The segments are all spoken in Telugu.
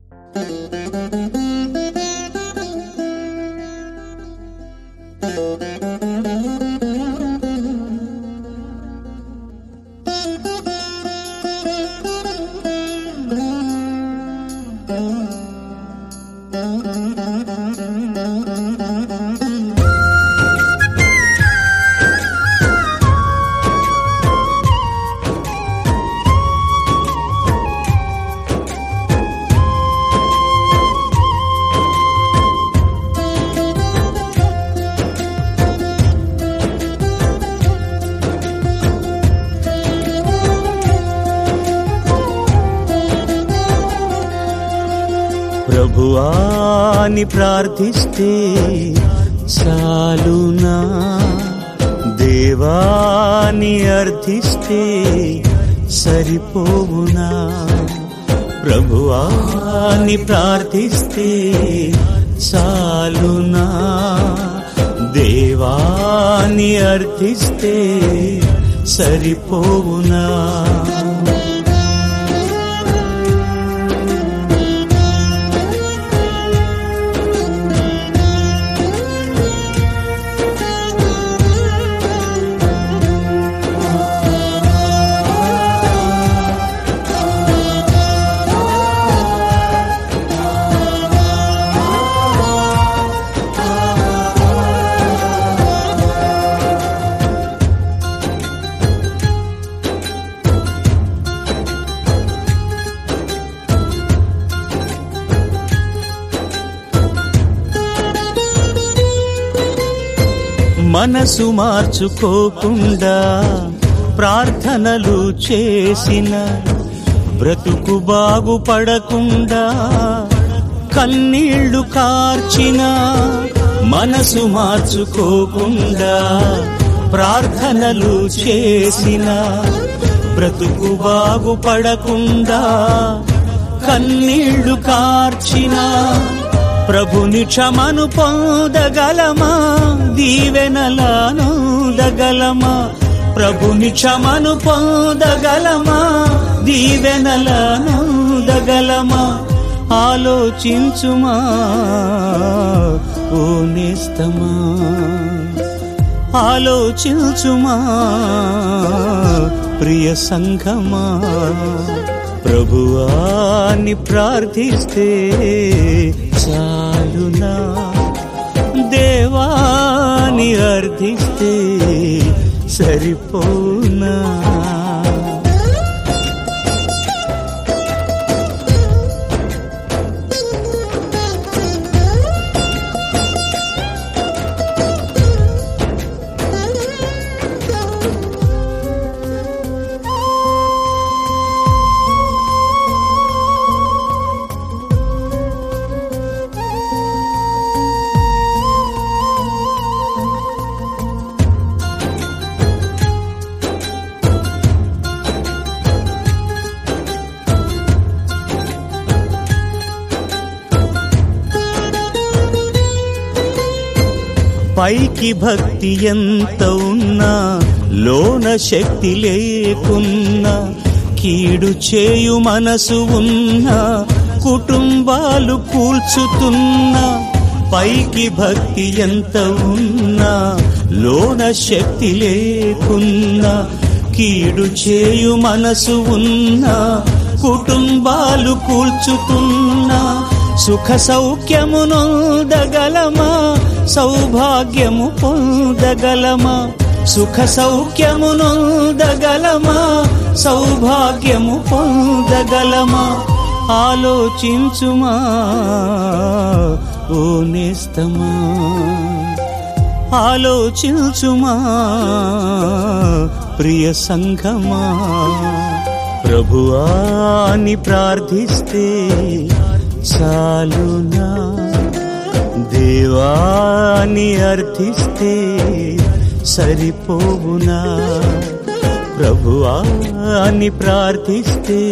ప్రభువాని ప్రార్థిస్తే చాలునా దేవాని అర్థిస్తే సరిపోవునా ప్రభువాని ప్రార్థిస్తే చాలునా దేవాని అర్థిస్తే సరిపోవునా మనసు మార్చుకోకుండా ప్రార్థనలు చేసిన బ్రతుకు బాగుపడకుండా కన్నీళ్లు కార్చిన మనసు మార్చుకోకుండా ప్రార్థనలు చేసిన బ్రతుకు బాగుపడకుండా కన్నీళ్లు కార్చిన ప్రభుని క్షమను పొందగలమా దీవెనలానోదగలమా ప్రభుని క్షమను పొందగలమా దీవెనలానోదగలమా ఆలోచించుమా ఓ నేస్తమా ఆలోచించుమా ప్రియ సంఘమా ప్రభువాని ప్రార్థిస్తే చాలునా దేవాని అర్థిస్తే సరిపోనా పైకి భక్తి ఎంత ఉన్నా లోన శక్తి లేకున్నా కీడు చేయు మనసు ఉన్నా కుటుంబాలు కూల్చుతున్నా పైకి భక్తి ఎంత ఉన్నా లోన శక్తి లేకున్నా కీడు చేయు మనసు ఉన్నా కుటుంబాలు కూల్చుతున్నా సుఖ సౌఖ్యమునొందగలమా సౌభాగ్యము పొందగలమా సుఖ సౌఖ్యమునొందగలమా సౌభాగ్యము పొందగలమా ఆలోచించుమా ఓ నేస్తమా ఆలోచించుమా ప్రియ సంఘమా ప్రభువాని ప్రార్థిస్తే చాలునా దేవాని అర్థిస్తే సరిపోవునా ప్రభువాని ప్రార్థిస్తే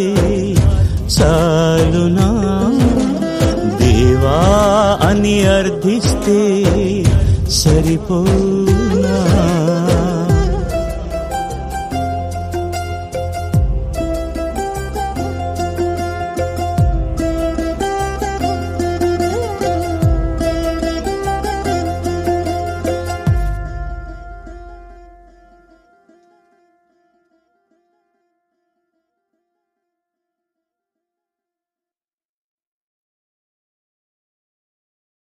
చాలునా దేవా అని అర్థిస్తే సరిపో